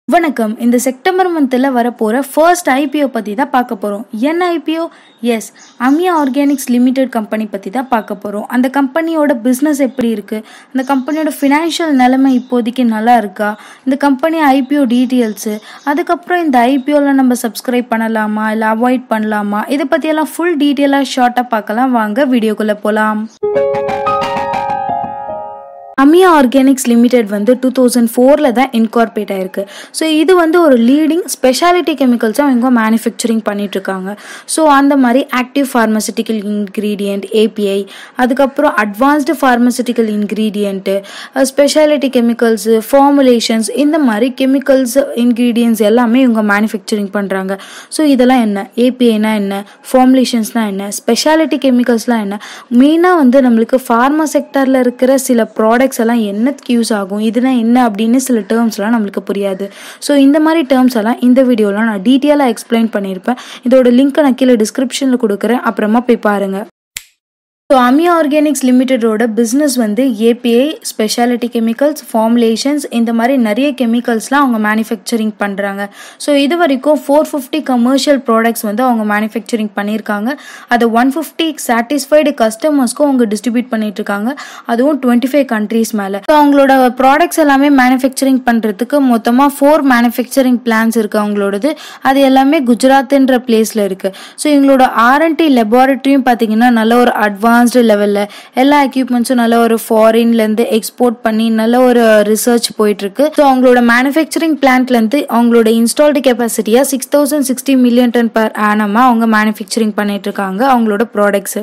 வணக்கம் இந்த செப்டம்பர் மந்தில் வரப்போகிற ஃபர்ஸ்ட் ஐபிஓ பற்றி தான் பார்க்க போகிறோம் என்ன ஐபிஓ எஸ் அமியா ஆர்கானிக்ஸ் லிமிடெட் கம்பெனி பற்றி தான் பார்க்க போகிறோம் அந்த கம்பெனியோட பிஸ்னஸ் எப்படி இருக்குது அந்த கம்பெனியோட ஃபினான்ஷியல் நிலைமை இப்போதைக்கு நல்லா இருக்கா இந்த கம்பெனி ஐபிஓ டீட்டெயில்ஸு அதுக்கப்புறம் இந்த ஐபிஓவில் நம்ம சப்ஸ்கிரைப் பண்ணலாமா இல்லை அவாய்ட் பண்ணலாமா இதை பற்றியெல்லாம் ஃபுல் டீட்டெயிலாக ஷார்ட்டாக பார்க்கலாம் வாங்க வீடியோக்குள்ளே போகலாம் அமியா ஆர்கானிக்ஸ் லிமிடெட் வந்து டூ தௌசண்ட் ஃபோரில் தான் இன்கார்பரேட் ஆயிருக்கு ஸோ இது வந்து ஒரு லீடிங் ஸ்பெஷாலிட்டி கெமிக்கல்ஸும் அவங்க மேனுஃபேக்சரிங் பண்ணிகிட்ருக்காங்க ஸோ அந்த மாதிரி ஆக்டிவ் ஃபார்மசிட்டிக்கல் இன்க்ரீடியண்ட் ஏபிஐ அதுக்கப்புறம் advanced pharmaceutical ingredient speciality chemicals formulations இந்த மாதிரி கெமிக்கல்ஸ் இன்க்ரீடியன்ட்ஸ் எல்லாமே இவங்க மேனுஃபேக்சரிங் பண்ணுறாங்க ஸோ இதெல்லாம் என்ன ஏபிஐனா என்ன ஃபார்முலேஷன்ஸ்னால் என்ன ஸ்பெஷாலிட்டி கெமிக்கல்ஸ்லாம் என்ன மெயினாக வந்து நம்மளுக்கு ஃபார்மா செக்டரில் இருக்கிற சில ப்ராடக்ட்ஸ் எல்லாம் என்னத்துக்கு யூஸ் ஆகும் இதுனா என்ன அப்படின்னு சில டேர்ம்ஸ்லாம் நம்மளுக்கு புரியாது ஸோ இந்த மாதிரி டேர்ம்ஸ் எல்லாம் இந்த வீடியோவில் நான் டீட்டெயிலாக எக்ஸ்பிளைன் பண்ணியிருப்பேன் இதோட லிங்க்கை நான் கீழே டிஸ்கிரிப்ஷனில் கொடுக்குறேன் அப்புறமா போய் பாருங்கள் ஸோ அமியா ஆர்கானிக்ஸ் லிமிடெடோட பிஸ்னஸ் வந்து ஏபிஐ ஸ்பெஷாலிட்டி கெமிக்கல்ஸ் ஃபார்முலேஷன்ஸ் இந்த மாதிரி நிறைய கெமிக்கல்ஸ்லாம் அவங்க மேனுஃபேக்சரிங் பண்ணுறாங்க ஸோ இது வரைக்கும் ஃபோர் ஃபிஃப்டி கமர்ஷியல் ப்ராடக்ட்ஸ் வந்து அவங்க மேனுஃபேக்சரிங் பண்ணியிருக்காங்க அதை ஒன் ஃபிஃப்டி சாட்டிஸ்ஃபைடு கஸ்டமர்ஸ்க்கும் அவங்க டிஸ்ட்ரிபியூட் பண்ணிட்டு இருக்காங்க அதுவும் டுவெண்ட்டி ஃபைவ் கண்ட்ரீஸ் மேலே ஸோ அவங்களோட ப்ராடக்ட்ஸ் எல்லாமே மேனுஃபேக்சரிங் பண்ணுறதுக்கு மொத்தமாக ஃபோர் மேனுஃபேக்சரிங் பிளான்ஸ் இருக்குது அவங்களோடது அது எல்லாமே குஜராத்ன்ற பிளேஸில் இருக்குது ஸோ எங்களோட ஆர்என்டி லெபார்ட்டரியும் பார்த்தீங்கன்னா நல்ல ஒரு அட்வான்ஸ் அட்வான்ஸ்டு லெவலில் எல்லா எக்யூப்மெண்ட்ஸும் நல்ல ஒரு ஃபாரின்லேருந்து எக்ஸ்போர்ட் பண்ணி நல்ல ஒரு ரிசர்ச் போயிட்டுருக்கு ஸோ அவங்களோட மேனுஃபேக்சரிங் பிளான்ட்லேருந்து அவங்களோட இன்ஸ்டால்டு கெப்பாசிட்டியாக six thousand sixty million ton per ஆனமாக அவங்க மேனுஃபேக்சரிங் பண்ணிட்டுருக்காங்க அவங்களோட ப்ராடக்ட்ஸு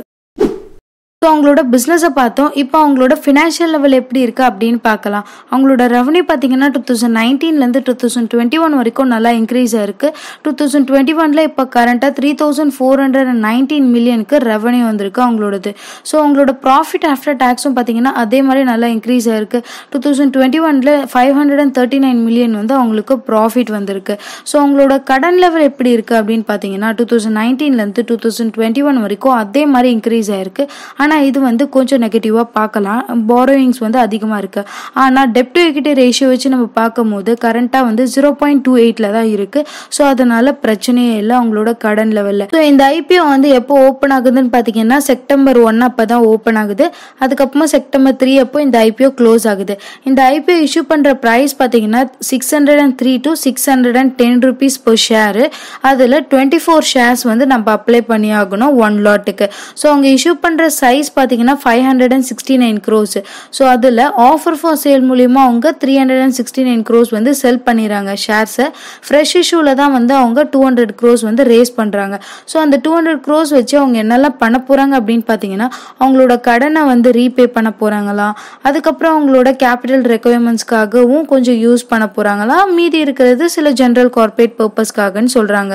ஸோ அவங்களோட பிஸ்னஸை பார்த்தோம் இப்போ அவங்களோட ஃபினான்ஷியல் லெவல் எப்படி இருக்குது அப்படின்னு பார்க்கலாம் அவங்களோட ரெவன்யூ பார்த்தீங்கன்னா டூ தௌசண்ட் நைன்டீன்லேருந்து டூ தௌசண்ட் டுவெண்ட்டி ஒன் வரைக்கும் நல்லா இன்க்ரீஸ் ஆயிருக்கு டூ தௌசண்ட் டுவெண்ட்டி ஒனில் இப்போ கரண்ட்டாக three thousand four hundred and nineteen மில்லியனுக்கு ரெவன்யூ வந்திருக்கு அவங்களோடது ஸோ அவங்களோட ப்ராஃபிட் ஆஃப்டர் டேக்ஸும் பார்த்தீங்கன்னா அதே மாதிரி நல்லா இன்க்ரீஸ் ஆயிருக்கு டூ தௌசண்ட் டுவெண்ட்டி ஒனில் five hundred and thirty nine million வந்து அவங்களுக்கு ப்ராஃபிட் வந்திருக்கு ஸோ அவங்களோட கடன் லெவல் எப்படி இருக்குது அப்படின்னு பார்த்தீங்கன்னா டூ தௌசண்ட் நைன்டீன்லேருந்து டூ தௌசண்ட் டுவெண்ட்டி ஒன் வரைக்கும் அதே மாதிரி இன்க்ரீஸ் ஆயிருக்கு ஆனால் இது வந்து கொஞ்சம் நெகட்டிவாக பார்க்கலாம் பாரோயிங்ஸ் வந்து அதிகமாக இருக்குது ஆனால் டெப்ட் டு எக்விட்டி ரேஷியோ வச்சு நம்ம பார்க்கும்போது கரண்ட்டாக வந்து ஜீரோ பாயிண்ட் டூ எயிட்டில் தான் இருக்குது ஸோ அதனால பிரச்சனையே இல்லை அவங்களோட கடன் லெவலில் ஸோ இந்த ஐபிஓ வந்து எப்போ ஓப்பன் ஆகுதுன்னு பார்த்தீங்கன்னா செப்டம்பர் ஒன் அப்போ தான் ஓப்பன் ஆகுது அதுக்கப்புறமா செப்டம்பர் த்ரீ அப்போ இந்த ஐபிஓ க்ளோஸ் ஆகுது இந்த ஐபிஓ இஷ்யூ பண்ணுற ப்ரைஸ் பார்த்தீங்கன்னா six hundred and three to six hundred and ten rupees per share அதில் டுவெண்ட்டி ஃபோர் ஷேர்ஸ் வந்து நம்ம அப்ளை பண்ணி ஆகணும் ஒன் லாட்டுக்கு ஸோ அவங்க இஷ்யூ பண்ணுற சைஸ் பார்த்தீங்கன்னா five hundred and sixty nine crores so அதில் ஆஃபர் ஃபார் சேல் மூலியமாக அவங்க three hundred and sixty nine crores வந்து செல் பண்ணிடுறாங்க ஷேர்ஸை ஃப்ரெஷ் இஷ்யூவில் தான் வந்து அவங்க டூ ஹண்ட்ரட் க்ரோஸ் வந்து ரேஸ் பண்ணுறாங்க ஸோ அந்த டூ ஹண்ட்ரட் க்ரோஸ் வச்சு அவங்க என்னெல்லாம் பண்ண போகிறாங்க அப்படின்னு பார்த்தீங்கன்னா அவங்களோட கடனை வந்து ரீபே பண்ண போகிறாங்களாம் அதுக்கப்புறம் அவங்களோட கேபிட்டல் ரெக்குவயர்மெண்ட்ஸ்க்காகவும் கொஞ்சம் யூஸ் பண்ண போகிறாங்களாம் மீதி இருக்கிறது சில ஜென்ரல் கார்பரேட் பர்பஸ்க்காகன்னு சொல்கிறாங்க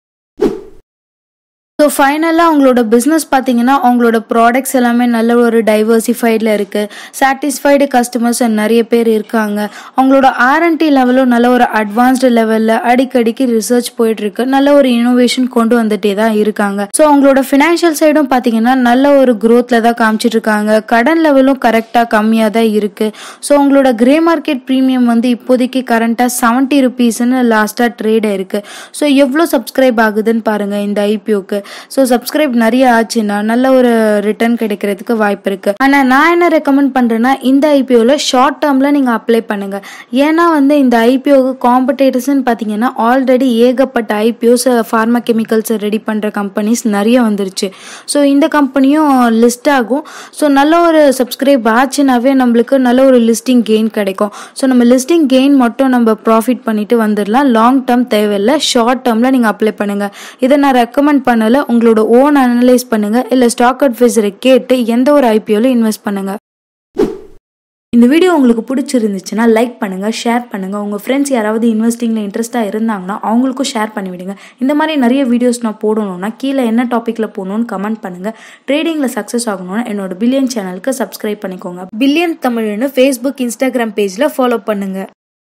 ஸோ ஃபைனலாக அவங்களோட பிஸ்னஸ் பார்த்தீங்கன்னா அவங்களோட ப்ராடக்ட்ஸ் எல்லாமே நல்ல ஒரு டைவர்சிஃபைடில் இருக்குது சாட்டிஸ்ஃபைடு கஸ்டமர்ஸ் நிறைய பேர் இருக்காங்க அவங்களோட ஆர்என்டி லெவலும் நல்ல ஒரு அட்வான்ஸ்டு லெவலில் அடிக்கடிக்கு ரிசர்ச் போயிட்டுருக்கு நல்ல ஒரு இனோவேஷன் கொண்டு வந்துட்டே தான் இருக்காங்க ஸோ அவங்களோட ஃபினான்ஷியல் சைடும் பார்த்தீங்கன்னா நல்ல ஒரு க்ரோத்தில் தான் காமிச்சிட்டு இருக்காங்க கடன் லெவலும் கரெக்டாக கம்மியாக தான் இருக்குது ஸோ அவங்களோட கிரே மார்க்கெட் ப்ரீமியம் வந்து இப்போதைக்கு கரண்ட்டாக செவன்ட்டி ருபீஸ்ன்னு லாஸ்ட்டாக ட்ரேட் ஆயிருக்கு ஸோ எவ்வளோ சப்ஸ்கிரைப் ஆகுதுன்னு பாருங்கள் இந்த ஐபிஓக்கு ஸோ சப்ஸ்கிரைப் நிறைய ஆச்சுன்னா நல்ல ஒரு ரிட்டர்ன் கிடைக்கிறதுக்கு வாய்ப்பு இருக்கு ஆனால் நான் என்ன ரெக்கமெண்ட் பண்றேன்னா இந்த ஐபிஓல ஷார்ட் டேர்ம்ல நீங்க அப்ளை பண்ணுங்க ஏன்னா வந்து இந்த ஐபிஓக்கு காம்படேட்டர்ஸ்னு பார்த்தீங்கன்னா ஆல்ரெடி ஏகப்பட்ட ஐபிஓஸ் ஃபார்மா கெமிக்கல்ஸ் ரெடி பண்ற கம்பெனிஸ் நிறைய வந்துருச்சு ஸோ இந்த கம்பெனியும் லிஸ்ட் ஆகும் ஸோ நல்ல ஒரு சப்ஸ்கிரைப் ஆச்சுனாவே நம்மளுக்கு நல்ல ஒரு லிஸ்டிங் கெயின் கிடைக்கும் ஸோ நம்ம லிஸ்டிங் கெயின் மட்டும் நம்ம ப்ராஃபிட் பண்ணிட்டு வந்துடலாம் லாங் டேர்ம் தேவையில்லை ஷார்ட் டேர்ம்ல நீங்க அப்ளை பண்ணுங்க இதை நான் ரெக்கமெண்ட் பண்ணல உங்களோட ஓன் அனலைஸ் பண்ணுங்க இல்ல ஸ்டாக் அட்வைசரை கேட்டு எந்த ஒரு ஐபிஓல இன்வெஸ்ட் பண்ணுங்க இந்த வீடியோ உங்களுக்கு பிடிச்சிருந்துச்சுன்னா லைக் பண்ணுங்க ஷேர் பண்ணுங்க உங்க ஃப்ரெண்ட்ஸ் யாராவது இன்வெஸ்டிங்ல இன்ட்ரெஸ்டா இருந்தாங்கன்னா அவங்களுக்கும் ஷேர் பண்ணி விடுங்க இந்த மாதிரி நிறைய வீடியோஸ் நான் போடணும்னா கீழே என்ன டாபிக்ல போகணும்னு கமெண்ட் பண்ணுங்க ட்ரேடிங்ல சக்ஸஸ் ஆகணும்னா என்னோட பில்லியன் சேனலுக்கு சப்ஸ்கிரைப் பண்ணிக்கோங்க பில்லியன் தமிழ்னு ஃபேஸ்புக் இன்ஸ்டாகிராம் பேஜ்ல ஃபாலோ பண்ணுங்க